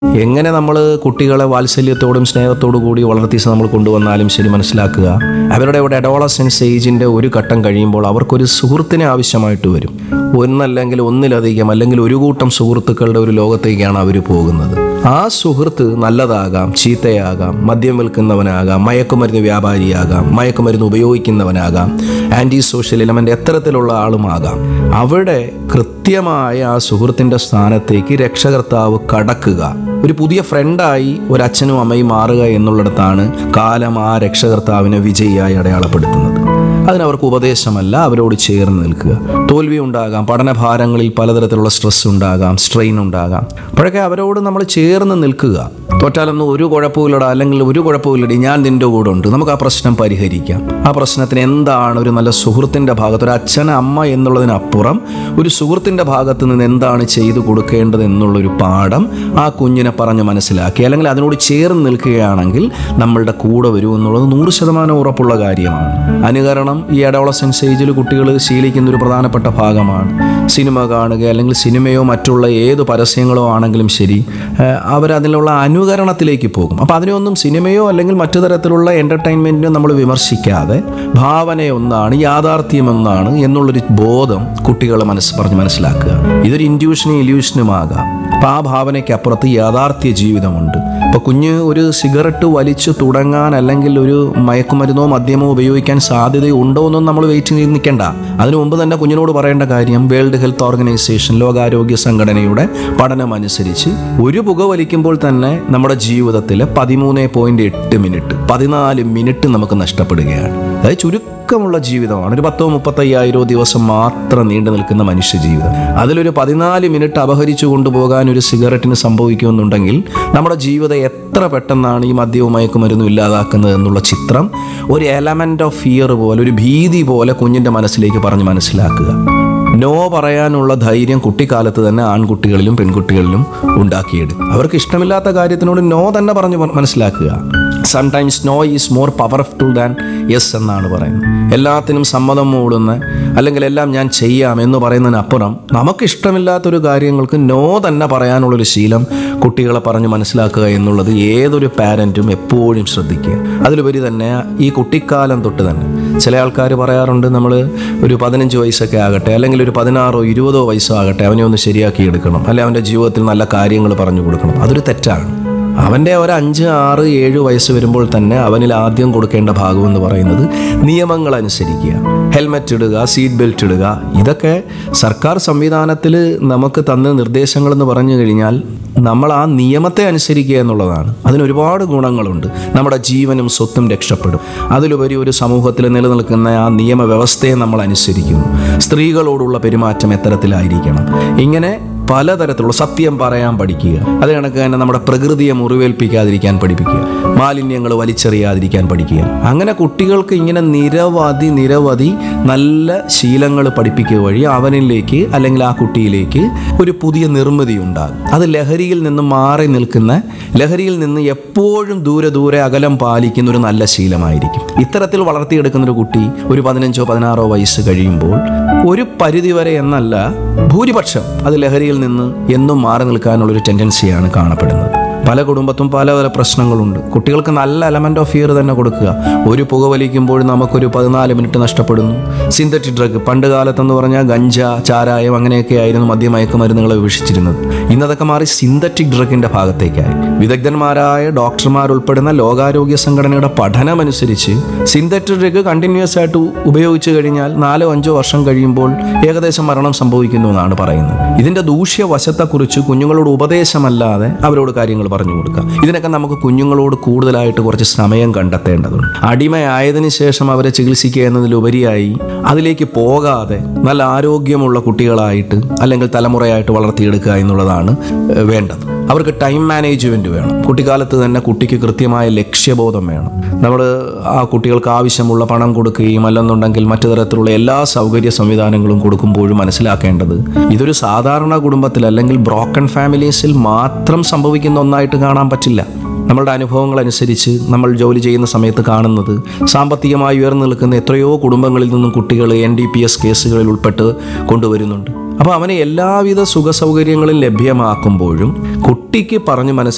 എങ്ങനെ നമ്മൾ കുട്ടികളെ വാത്സല്യത്തോടും സ്നേഹത്തോടു കൂടി വളർത്തി നമ്മൾ കൊണ്ടുവന്നാലും ശരി മനസ്സിലാക്കുക അവരുടെ ഒരു അഡോളസെൻസ് ഏജിൻ്റെ ഒരു ഘട്ടം കഴിയുമ്പോൾ അവർക്കൊരു സുഹൃത്തിനെ ആവശ്യമായിട്ട് വരും ഒന്നല്ലെങ്കിൽ ഒന്നിലധികം അല്ലെങ്കിൽ ഒരു കൂട്ടം സുഹൃത്തുക്കളുടെ ഒരു ലോകത്തേക്കാണ് അവർ പോകുന്നത് ആ സുഹൃത്ത് നല്ലതാകാം ചീത്തയാകാം മദ്യം വിൽക്കുന്നവനാകാം മയക്കുമരുന്ന് വ്യാപാരിയാകാം മയക്കുമരുന്ന് ഉപയോഗിക്കുന്നവനാകാം ആൻറ്റി സോഷ്യൽ എലമെൻ്റ് എത്തരത്തിലുള്ള ആളുമാകാം അവിടെ കൃത്യമായ ആ സുഹൃത്തിൻ്റെ സ്ഥാനത്തേക്ക് രക്ഷകർത്താവ് കടക്കുക ഒരു പുതിയ ഫ്രണ്ടായി ഒരു അച്ഛനും അമ്മയും മാറുക എന്നുള്ളിടത്താണ് കാലം ആ രക്ഷകർത്താവിനെ വിജയിയായി അടയാളപ്പെടുത്തുന്നത് അതിനവർക്ക് ഉപദേശമല്ല അവരോട് ചേർന്ന് നിൽക്കുക തോൽവി ഉണ്ടാകാം പഠനഭാരങ്ങളിൽ പലതരത്തിലുള്ള സ്ട്രെസ് ഉണ്ടാകാം സ്ട്രെയിൻ ഉണ്ടാകാം അപ്പോഴൊക്കെ അവരോട് നമ്മൾ ചേർന്ന് നിൽക്കുക തോറ്റാലൊന്നും ഒരു കുഴപ്പമില്ലടാ അല്ലെങ്കിൽ ഒരു കുഴപ്പമില്ലടി ഞാൻ നിൻ്റെ കൂടെ ഉണ്ട് നമുക്ക് ആ പ്രശ്നം പരിഹരിക്കാം ആ പ്രശ്നത്തിന് എന്താണ് ഒരു നല്ല സുഹൃത്തിൻ്റെ ഭാഗത്ത് ഒരു അച്ഛൻ അമ്മ എന്നുള്ളതിനപ്പുറം ഒരു സുഹൃത്തിൻ്റെ ഭാഗത്ത് നിന്ന് എന്താണ് ചെയ്തു കൊടുക്കേണ്ടത് എന്നുള്ളൊരു പാഠം ആ കുഞ്ഞിനെ പറഞ്ഞ് മനസ്സിലാക്കി അല്ലെങ്കിൽ അതിനോട് ചേർന്ന് നിൽക്കുകയാണെങ്കിൽ നമ്മളുടെ കൂടെ വരും എന്നുള്ളത് നൂറ് ശതമാനം ഉറപ്പുള്ള കാര്യമാണ് അനുകരണം ഈ അഡോളസെൻസ് ഏജിൽ കുട്ടികൾ ശീലിക്കുന്ന ഒരു പ്രധാനപ്പെട്ട ഭാഗമാണ് സിനിമ കാണുക അല്ലെങ്കിൽ സിനിമയോ മറ്റുള്ള ഏത് പരസ്യങ്ങളോ ആണെങ്കിലും ശരി ഏഹ് അവരതിലുള്ള അനുകരണത്തിലേക്ക് പോകും അപ്പോൾ അതിനെയൊന്നും സിനിമയോ അല്ലെങ്കിൽ മറ്റു തരത്തിലുള്ള എൻ്റർടൈൻമെൻറ്റിനോ നമ്മൾ വിമർശിക്കാതെ ഭാവനയൊന്നാണ് യാഥാർത്ഥ്യം ഒന്നാണ് എന്നുള്ളൊരു ബോധം കുട്ടികളെ മനസ്സ് പറഞ്ഞ് മനസ്സിലാക്കുക ഇതൊരു ഇൻഡ്യൂഷനും ഇല്യൂഷനുമാകാം അപ്പം ആ ഭാവനയ്ക്കപ്പുറത്ത് യാഥാർത്ഥ്യ ജീവിതമുണ്ട് ഇപ്പോൾ കുഞ്ഞ് ഒരു സിഗരറ്റ് വലിച്ചു തുടങ്ങാൻ അല്ലെങ്കിൽ ഒരു മയക്കുമരുന്നോ മദ്യമോ ഉപയോഗിക്കാൻ സാധ്യതയുണ്ടോ എന്നും നമ്മൾ വെയിറ്റ് ചെയ്ത് നിൽക്കേണ്ട അതിനു മുമ്പ് തന്നെ കുഞ്ഞിനോട് പറയേണ്ട കാര്യം വേൾഡ് ഹെൽത്ത് ഓർഗനൈസേഷൻ ലോകാരോഗ്യ സംഘടനയുടെ പഠനം അനുസരിച്ച് ഒരു പുക വലിക്കുമ്പോൾ തന്നെ നമ്മുടെ ജീവിതത്തിൽ പതിമൂന്ന് പോയിന്റ് എട്ട് മിനിറ്റ് പതിനാല് മിനിറ്റ് നമുക്ക് നഷ്ടപ്പെടുകയാണ് അതായത് ചുരുക്കമുള്ള ജീവിതമാണ് ഒരു പത്തോ മുപ്പത്തയ്യായിരോ ദിവസം മാത്രം നീണ്ടു നിൽക്കുന്ന മനുഷ്യ ജീവിതം അതിലൊരു പതിനാല് മിനിറ്റ് അപഹരിച്ചു കൊണ്ടുപോകാൻ ഒരു സിഗരറ്റിന് സംഭവിക്കുമെന്നുണ്ടെങ്കിൽ നമ്മുടെ ജീവിതം എത്ര പെട്ടെന്നാണ് ഈ മദ്യവും മയക്കുമരുന്നും ഇല്ലാതാക്കുന്നത് എന്നുള്ള ചിത്രം ഒരു എലമെന്റ് ഓഫ് ഫിയർ പോലെ ഒരു ഭീതി പോലെ കുഞ്ഞിൻ്റെ മനസ്സിലേക്ക് പറഞ്ഞ് മനസ്സിലാക്കുക നോ പറയാനുള്ള ധൈര്യം കുട്ടിക്കാലത്ത് തന്നെ ആൺകുട്ടികളിലും പെൺകുട്ടികളിലും ഉണ്ടാക്കിയെടുക്കും അവർക്ക് ഇഷ്ടമില്ലാത്ത കാര്യത്തിനോട് നോ തന്നെ പറഞ്ഞ് മ- മനസ്സിലാക്കുക sometimes no is more powerful than yes എന്നാണ് പറയുന്നത് എല്ലാത്തിനും സമ്മതം മൂടുന്ന അല്ലെങ്കിൽ എല്ലാം ഞാൻ ചെയ്യാം എന്ന് പറയുന്നതിനപ്പുറം നമുക്കിഷ്ടമില്ലാത്തൊരു കാര്യങ്ങൾക്ക് നോ തന്നെ പറയാനുള്ളൊരു ശീലം കുട്ടികളെ പറഞ്ഞ് മനസ്സിലാക്കുക എന്നുള്ളത് ഏതൊരു പാരൻറ്റും എപ്പോഴും ശ്രദ്ധിക്കുക അതിലുപരി തന്നെ ഈ കുട്ടിക്കാലം തൊട്ട് തന്നെ ചില ആൾക്കാർ പറയാറുണ്ട് നമ്മൾ ഒരു പതിനഞ്ച് വയസ്സൊക്കെ ആകട്ടെ അല്ലെങ്കിൽ ഒരു പതിനാറോ ഇരുപതോ വയസ്സോ ആകട്ടെ അവനെ ഒന്ന് ശരിയാക്കി എടുക്കണം അല്ലെ അവൻ്റെ ജീവിതത്തിൽ നല്ല കാര്യങ്ങൾ പറഞ്ഞു കൊടുക്കണം അതൊരു തെറ്റാണ് അവൻ്റെ ഒരു അഞ്ച് ആറ് ഏഴ് വയസ്സ് വരുമ്പോൾ തന്നെ അവനിൽ ആദ്യം കൊടുക്കേണ്ട ഭാഗം എന്ന് പറയുന്നത് നിയമങ്ങൾ അനുസരിക്കുക ഹെൽമെറ്റ് ഇടുക സീറ്റ് ബെൽറ്റ് ഇടുക ഇതൊക്കെ സർക്കാർ സംവിധാനത്തിൽ നമുക്ക് തന്ന നിർദ്ദേശങ്ങളെന്ന് പറഞ്ഞു കഴിഞ്ഞാൽ നമ്മൾ ആ നിയമത്തെ അനുസരിക്കുക എന്നുള്ളതാണ് അതിന് ഒരുപാട് ഗുണങ്ങളുണ്ട് നമ്മുടെ ജീവനും സ്വത്തും രക്ഷപ്പെടും അതിലുപരി ഒരു സമൂഹത്തിൽ നിലനിൽക്കുന്ന ആ നിയമവ്യവസ്ഥയെ നമ്മൾ അനുസരിക്കുന്നു സ്ത്രീകളോടുള്ള പെരുമാറ്റം എത്തരത്തിലായിരിക്കണം ഇങ്ങനെ പലതരത്തിലുള്ള സത്യം പറയാൻ പഠിക്കുക അത് കണക്ക് തന്നെ നമ്മുടെ പ്രകൃതിയെ മുറിവേൽപ്പിക്കാതിരിക്കാൻ പഠിപ്പിക്കുക മാലിന്യങ്ങൾ വലിച്ചെറിയാതിരിക്കാൻ പഠിക്കുക അങ്ങനെ കുട്ടികൾക്ക് ഇങ്ങനെ നിരവധി നിരവധി നല്ല ശീലങ്ങൾ പഠിപ്പിക്കുക വഴി അവനിലേക്ക് അല്ലെങ്കിൽ ആ കുട്ടിയിലേക്ക് ഒരു പുതിയ നിർമ്മിതി ഉണ്ടാകും അത് ലഹരിയിൽ നിന്ന് മാറി നിൽക്കുന്ന ലഹരിയിൽ നിന്ന് എപ്പോഴും ദൂരെ ദൂരെ അകലം പാലിക്കുന്ന ഒരു നല്ല ശീലമായിരിക്കും ഇത്തരത്തിൽ വളർത്തിയെടുക്കുന്ന ഒരു കുട്ടി ഒരു പതിനഞ്ചോ പതിനാറോ വയസ്സ് കഴിയുമ്പോൾ ഒരു പരിധിവരെ എന്നല്ല ഭൂരിപക്ഷം അത് ലഹരിയിൽ നിന്ന് എന്നും മാറി നിൽക്കാനുള്ളൊരു ടെൻഡൻസിയാണ് കാണപ്പെടുന്നത് പല കുടുംബത്തും പലതര പ്രശ്നങ്ങളുണ്ട് കുട്ടികൾക്ക് നല്ല എലമെന്റ് ഓഫ് ഫിയർ തന്നെ കൊടുക്കുക ഒരു പുക വലിക്കുമ്പോൾ നമുക്കൊരു പതിനാല് മിനിറ്റ് നഷ്ടപ്പെടുന്നു സിന്തറ്റിക് ഡ്രഗ് പണ്ട് കാലത്തെന്ന് പറഞ്ഞാൽ ഗഞ്ച ചാരായം അങ്ങനെയൊക്കെ ആയിരുന്നു മദ്യമയക്കുമരുന്നുകളെ വീക്ഷിച്ചിരുന്നത് ഇന്നതൊക്കെ മാറി സിന്തറ്റിക് ഡ്രഗിന്റെ ഭാഗത്തേക്കായി വിദഗ്ധന്മാരായ ഡോക്ടർമാരുൾപ്പെടുന്ന ലോകാരോഗ്യ സംഘടനയുടെ പഠനമനുസരിച്ച് സിന്തറ്റിക് ഡ്രഗ് കണ്ടിന്യൂസ് ആയിട്ട് ഉപയോഗിച്ചു കഴിഞ്ഞാൽ നാലോ അഞ്ചോ വർഷം കഴിയുമ്പോൾ ഏകദേശം മരണം സംഭവിക്കുന്നു എന്നാണ് പറയുന്നത് ഇതിന്റെ ദൂഷ്യവശത്തെക്കുറിച്ച് കുഞ്ഞുങ്ങളോട് ഉപദേശമല്ലാതെ അവരോട് കാര്യങ്ങൾ പറഞ്ഞു കൊടുക്കുക ഇതിനൊക്കെ നമുക്ക് കുഞ്ഞുങ്ങളോട് കൂടുതലായിട്ട് കുറച്ച് സമയം കണ്ടെത്തേണ്ടതുണ്ട് അടിമയായതിനു ശേഷം അവരെ ചികിത്സിക്കുക എന്നതിലുപരിയായി അതിലേക്ക് പോകാതെ നല്ല ആരോഗ്യമുള്ള കുട്ടികളായിട്ട് അല്ലെങ്കിൽ തലമുറയായിട്ട് വളർത്തിയെടുക്കുക എന്നുള്ളതാണ് ഏഹ്, വേണ്ടത് അവർക്ക് ടൈം മാനേജ്മെന്റ് വേണം കുട്ടിക്കാലത്ത് തന്നെ കുട്ടിക്ക് കൃത്യമായ ലക്ഷ്യബോധം വേണം നമ്മൾ ആ കുട്ടികൾക്ക് ആവശ്യമുള്ള പണം കൊടുക്കുകയും അല്ലെന്നുണ്ടെങ്കിൽ മറ്റു തരത്തിലുള്ള എല്ലാ സൗകര്യ സംവിധാനങ്ങളും കൊടുക്കുമ്പോഴും മനസ്സിലാക്കേണ്ടത് ഇതൊരു സാധാരണ കുടുംബത്തിൽ അല്ലെങ്കിൽ ബ്രോക്കൺ ഫാമിലീസിൽ മാത്രം സംഭവിക്കുന്ന ഒന്നായിട്ട് കാണാൻ പറ്റില്ല നമ്മളുടെ അനുഭവങ്ങൾ അനുസരിച്ച് നമ്മൾ ജോലി ചെയ്യുന്ന സമയത്ത് കാണുന്നത് സാമ്പത്തികമായി ഉയർന്നു നിൽക്കുന്ന എത്രയോ കുടുംബങ്ങളിൽ നിന്നും കുട്ടികൾ എൻ ഡി പി എസ് കേസുകളിൽ ഉൾപ്പെട്ട് കൊണ്ടുവരുന്നുണ്ട് അപ്പോൾ അവനെ എല്ലാവിധ സുഖ സൗകര്യങ്ങളും ലഭ്യമാക്കുമ്പോഴും കുട്ടിക്ക് പറഞ്ഞ് മനസ്സിലാക്കി